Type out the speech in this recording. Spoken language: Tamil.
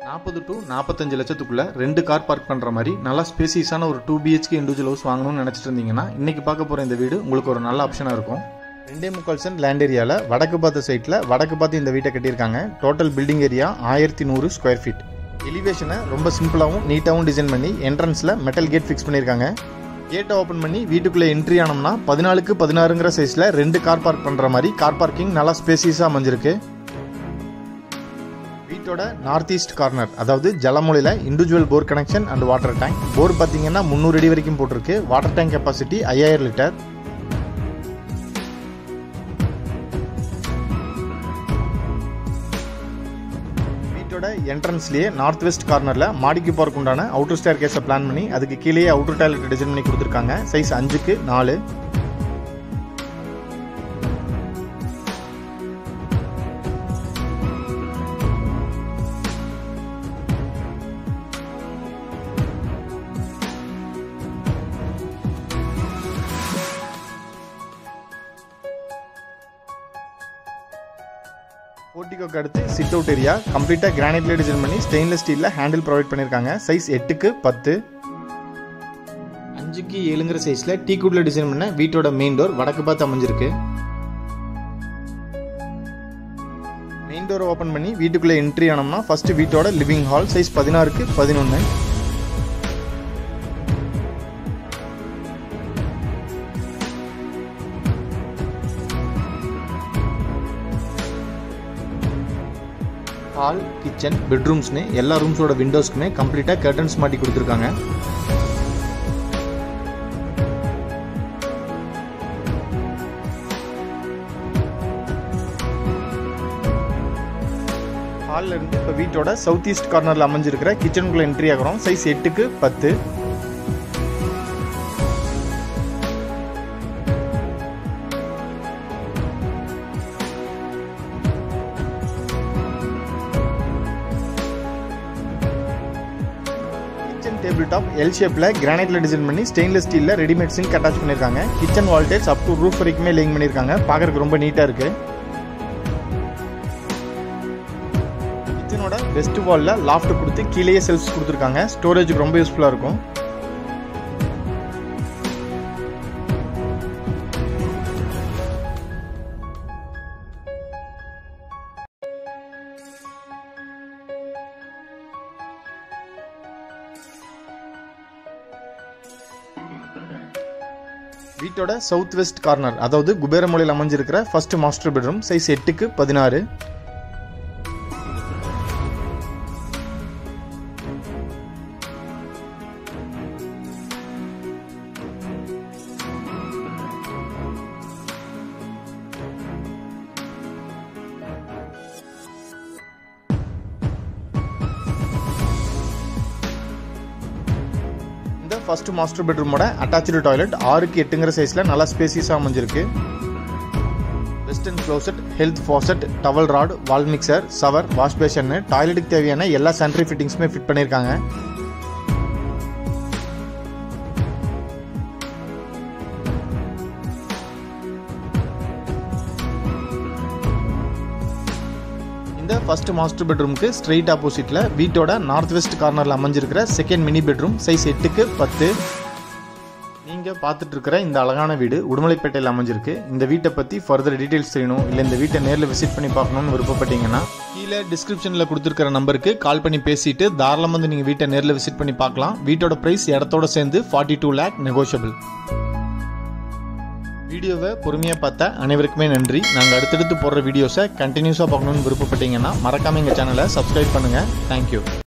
நாற்பது டு நாற்பத்தஞ்சு லட்சத்துக்குள்ள ரெண்டு கார் பார்க் பண்ணுற மாதிரி நல்லா ஸ்பேசியஸான ஒரு டூ பிஹெச்கே இண்டிவிஜுவல் ஹவுஸ் வாங்கணும்னு நினச்சிட்டு இருந்தீங்கன்னா இன்னைக்கு பார்க்க போகிற இந்த வீடு உங்களுக்கு ஒரு நல்ல ஆப்ஷனாக இருக்கும் ரெண்டே முக்கால் சென்ட் லேண்ட் ஏரியாவில் வடக்கு பார்த்த சைட்டில் வடக்கு பார்த்து இந்த வீட்டை கட்டியிருக்காங்க டோட்டல் பில்டிங் ஏரியா ஆயிரத்தி நூறு ஸ்கொயர் ஃபீட் எலிவேஷனை ரொம்ப சிம்பிளாகவும் நீட்டாகவும் டிசைன் பண்ணி என்ட்ரன்ஸில் மெட்டல் கேட் ஃபிக்ஸ் பண்ணியிருக்காங்க கேட்டை ஓப்பன் பண்ணி வீட்டுக்குள்ளே என்ட்ரி ஆனோம்னா பதினாலுக்கு பதினாறுங்கிற சைஸில் ரெண்டு கார் பார்க் பண்ணுற மாதிரி கார் பார்க்கிங் நல்லா ஸ்பேசியஸாக அமைஞ்சிருக்கு வீட்டோட நார்த் ஈஸ்ட் கார்னர் அதாவது ஜலமொழியில் individual bore connection and water tank bore பார்த்தீங்கன்னா முந்நூறு அடி வரைக்கும் போட்டிருக்கு வாட்டர் டேங்க் கெப்பாசிட்டி ஐயாயிரம் லிட்டர் வீட்டோட என்ட்ரன்ஸ்லேயே நார்த் வெஸ்ட் கார்னரில் மாடிக்கு போகிறக்கு உண்டான அவுட்டர் ஸ்டேர் கேஸை பிளான் பண்ணி அதுக்கு கீழே அவுட்டர் டாய்லெட் டிசைன் பண்ணி கொடுத்துருக்காங்க சைஸ் அஞ்சுக்கு நாலு போர்ட்டிகோக்கு அடுத்து சிட் அவுட் ஏரியா கம்ப்ளீட்டாக கிரானைட்ல டிசைன் பண்ணி ஸ்டெயின்லெஸ் ஸ்டீலில் ஹேண்டில் ப்ரொவைட் பண்ணியிருக்காங்க சைஸ் எட்டுக்கு பத்து அஞ்சுக்கு ஏழுங்கிற சைஸில் டீ குட்ல டிசைன் பண்ண வீட்டோட மெயின் டோர் வடக்கு பார்த்து அமைஞ்சிருக்கு மெயின் டோரை ஓப்பன் பண்ணி வீட்டுக்குள்ளே என்ட்ரி ஆனோம்னா ஃபர்ஸ்ட் வீட்டோட லிவிங் ஹால் சைஸ் பதினாறுக்கு பதினொன்று ஹால் கிச்சன் பெட்ரூம்ஸ்னு எல்லா ரூம்ஸோட விண்டோஸ்க்குமே கம்ப்ளீட்டாக கர்டன்ஸ் மாட்டி கொடுத்துருக்காங்க ஹாலில் இருந்து இப்போ வீட்டோட சவுத் ஈஸ்ட் கார்னரில் அமைஞ்சிருக்கிற கிச்சனுக்குள்ளே என்ட்ரி ஆகிறோம் சைஸ் எட்டுக்கு பத்து கிச்சன் டேபிள் டாப் எல் ஷேப்பில் கிரானைட்ல டிசைன் பண்ணி ஸ்டெயின்லெஸ் ஸ்டீலில் ரெடிமேட் சிங்க் அட்டாச் பண்ணியிருக்காங்க கிச்சன் வால்டேஜ் அப் டு ரூஃப் வரைக்குமே லேயிங் பண்ணியிருக்காங்க பார்க்கறதுக்கு ரொம்ப நீட்டாக இருக்கு கிச்சனோட வெஸ்ட் வாலில் லாஃப்ட் கொடுத்து கீழேயே செல்ஃப்ஸ் கொடுத்துருக்காங்க ஸ்டோரேஜுக்கு ரொம்ப யூஸ்ஃபுல்லாக இருக்கும் வீட்டோட சவுத் வெஸ்ட் கார்னர் அதாவது குபேரமொழியில் அமைஞ்சிருக்கிற ஃபர்ஸ்ட் மாஸ்டர் பெட்ரூம் சைஸ் எட்டுக்கு பதினாறு இந்த ஃபர்ஸ்ட் மாஸ்டர் பெட்ரூமோட அட்டாச்சு டாய்லெட் ஆறுக்கு எட்டுங்கிற சைஸில் நல்லா ஸ்பேசியஸாக அமைஞ்சிருக்கு western closet health faucet towel rod wall mixer shower wash basin டாய்லெட்டுக்கு தேவையான எல்லா சானிட்டரி ஃபிட்டிங்ஸுமே ஃபிட் பண்ணியிருக்காங்க இந்த ஃபர்ஸ்ட் மாஸ்டர் பெட்ரூமுக்கு ஸ்ட்ரெயிட் ஆப்போசிட்டில் வீட்டோட நார்த் வெஸ்ட் கார்னரில் அமைஞ்சிருக்கிற செகண்ட் மினி பெட்ரூம் சைஸ் எட்டுக்கு பத்து நீங்கள் பார்த்துட்டு இருக்கிற இந்த அழகான வீடு உடுமலைப்பேட்டையில் அமைஞ்சிருக்கு இந்த வீட்டை பற்றி ஃபர்தர் டீட்டெயில்ஸ் தெரியணும் இல்லை இந்த வீட்டை நேரில் விசிட் பண்ணி பார்க்கணும்னு விருப்பப்பட்டீங்கன்னா கீழே டிஸ்கிரிப்ஷனில் கொடுத்துருக்கிற நம்பருக்கு கால் பண்ணி பேசிட்டு தாராளமாக வந்து நீங்கள் வீட்டை நேரில் விசிட் பண்ணி பார்க்கலாம் வீட்டோட ப்ரைஸ் இடத்தோட சேர்ந்து ஃபார்ட்டி டூ லேக் நெகோஷியபிள் வீடியோவை பொறுமையாக பார்த்த அனைவருக்குமே நன்றி நாங்கள் அடுத்தடுத்து போடுற வீடியோஸை கண்டினியூஸாக பார்க்கணுன்னு விருப்பப்பட்டீங்கன்னா மறக்காமல் எங்கள் சேனலை சப்ஸ்கிரைப் பண்ணுங்கள் தேங்க்யூ